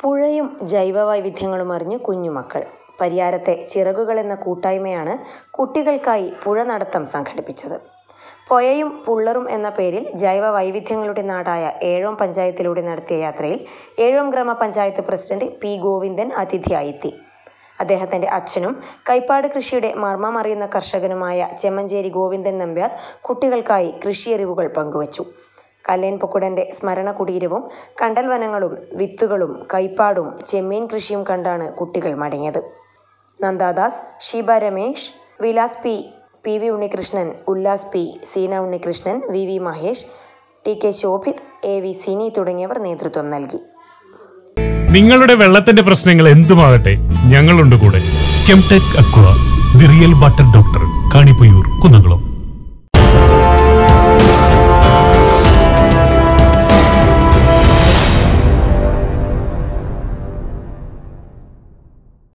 പുഴയും ജൈവവൈവിധ്യങ്ങളും അറിഞ്ഞ് കുഞ്ഞുമക്കൾ പരിയാരത്തെ ചിറകുകൾ എന്ന കൂട്ടായ്മയാണ് കുട്ടികൾക്കായി പുഴ നടത്തം സംഘടിപ്പിച്ചത് പൊയയും പുള്ളറും എന്ന പേരിൽ ജൈവ വൈവിധ്യങ്ങളുടെ നാടായ ഏഴോം പഞ്ചായത്തിലൂടെ നടത്തിയ യാത്രയിൽ ഏഴോം ഗ്രാമപഞ്ചായത്ത് പ്രസിഡന്റ് പി ഗോവിന്ദൻ അതിഥിയായെത്തി അദ്ദേഹത്തിന്റെ അച്ഛനും കൈപ്പാട് കൃഷിയുടെ മർമ്മമറിയുന്ന കർഷകനുമായ ചെമ്മഞ്ചേരി ഗോവിന്ദൻ നമ്പ്യാർ കുട്ടികൾക്കായി കൃഷിയറിവുകൾ പങ്കുവച്ചു കല്ലേൻ പൊക്കുടന്റെ സ്മരണ കുടീരവും കണ്ടൽ വനങ്ങളും വിത്തുകളും കൈപ്പാടും ചെമ്മീൻ കൃഷിയും കണ്ടാണ് കുട്ടികൾ മടങ്ങിയത് Nandadas Sheeba Ramesh Vilas P P V Unnikrishnan Ullas P Seena Unnikrishnan V V Mahesh T K Shobhit A V Sini തുടങ്ങിയവർ നേതൃത്വം നൽകി നിങ്ങളുടെ വെള്ളത്തിന്റെ പ്രശ്നങ്ങൾ എന്തുമാകട്ടെ ഞങ്ങളുണ്ട് കൂടെ Chemtech aqua the real water doctor Kanipayyur Kunnamkulam